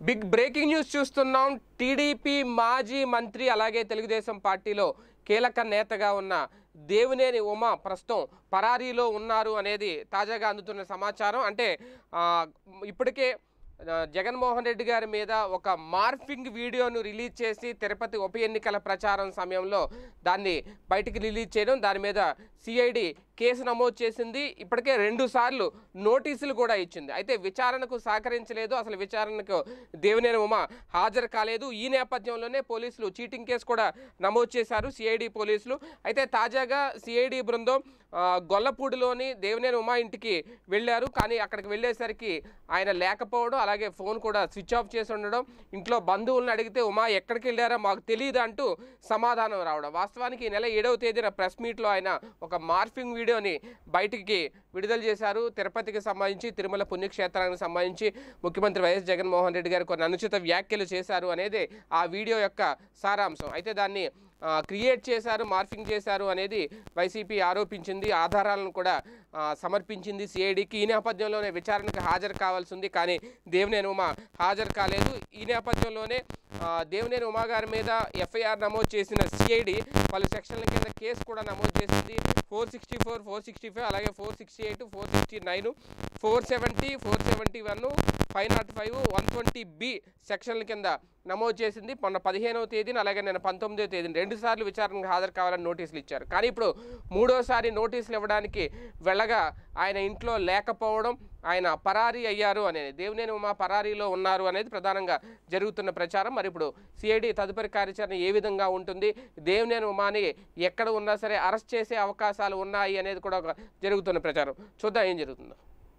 big breaking news చూస్తున్నాం TDP మాజీ మంత్రి అలాగే తెలుగుదేశం పార్టీలో కీలక నేతగా ఉన్న దేవినేని ఉమ ప్రస్తుతం పరారీలో ఉన్నారు అనేది తాజాగా అందుతున్న సమాచారం అంటే ఆ, ఇప్పటికే ఆ, జగన్మోహన్ రెడ్డి గారి మీద ఒక మార్ఫింగ్ వీడియోను రిలీజ్ చేసి తిరుపతి ఉప ఎన్నికల ప్రచారం సమయంలో దాన్ని బయటికి రిలీజ్ చేయడం దాని మీద సిఐడి కేసు నమోదు చేసింది ఇప్పటికే రెండు సార్లు నోటీసులు కూడా ఇచ్చింది అయితే విచారణకు సహకరించలేదు అసలు విచారణకు దేవినేని ఉమ హాజరు కాలేదు ఈ నేపథ్యంలోనే పోలీసులు చీటింగ్ కేసు కూడా నమోదు చేశారు సిఐడి పోలీసులు అయితే తాజాగా సిఐడి బృందం ఆ, గొల్లపూడిలోని దేవినేని ఉమా ఇంటికి వెళ్ళారు కానీ అక్కడికి వెళ్ళేసరికి ఆయన లేకపోవడం అలాగే ఫోన్ కూడా స్విచ్ ఆఫ్ చేసి ఉండడం ఇంట్లో బంధువులను అడిగితే ఉమా ఎక్కడికి వెళ్ళారో మాకు తెలియదు అంటూ సమాధానం రావడం వాస్తవానికి ఈ నెల ఏడవ తేదీన ప్రెస్ మీట్లో ఆయన ఒక మార్ఫింగ్ వీడియోని బయటికి విడుదల చేశారు తిరుపతికి సంబంధించి తిరుమల పుణ్యక్షేత్రానికి సంబంధించి ముఖ్యమంత్రి వైఎస్ జగన్మోహన్ రెడ్డి గారు కొన్ని అనుచిత వ్యాఖ్యలు చేశారు అనేది ఆ వీడియో యొక్క సారాంశం అయితే దాన్ని ఆ, క్రియేట్ చేశారు మార్ఫింగ్ చేశారు అనేది వైసీపీ ఆరోపించింది ఆధారాలను కూడా ఆ, సమర్పించింది సిఐడికి ఈ నేపథ్యంలోనే విచారణకు హాజరు కావాల్సి ఉంది కానీ దేవినేని ఉమా హాజరు కాలేదు ఈ నేపథ్యంలోనే ఆ, దేవినేని ఉమా గారి మీద ఎఫ్ఐఆర్ నమోదు చేసిన సిఐడి పలు సెక్షన్ల కింద కేసు కూడా నమోదు చేసింది four sixty four four sixty five అలాగే four sixty eight four sixty nine four seventy four seventy one five not five one twenty B సెక్షన్ల కింద నమోదు చేసింది మొన్న పదిహేనవ తేదీన అలాగే నేను పంతొమ్మిదవ తేదీన రెండు సార్లు విచారణకు హాజరు కావాలని నోటీసులు ఇచ్చారు కానీ ఇప్పుడు మూడోసారి నోటీసులు ఇవ్వడానికి వెళ్ళగా ఆయన ఇంట్లో లేకపోవడం ఆయన పరారీ అయ్యారు అనేది దేవినేని ఉమా పరారీలో ఉన్నారు అనేది ప్రధానంగా జరుగుతున్న ప్రచారం మరి ఇప్పుడు సిఐడి తదుపరి కార్యాచరణ ఏ విధంగా ఉంటుంది దేవినేని ఉమాని ఎక్కడ ఉన్నా సరే అరెస్ట్ చేసే అవకాశాలు ఉన్నాయి అనేది కూడా ఒక జరుగుతున్న ప్రచారం చూద్దాం ఏం జరుగుతుందో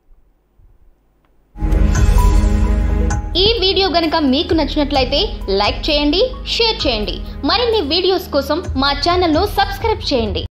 ఈ వీడియో గనుక మీకు నచ్చినట్లయితే లైక్ చేయండి షేర్ చేయండి మరిన్ని వీడియోస్ కోసం మా ఛానల్ను సబ్స్క్రైబ్ చేయండి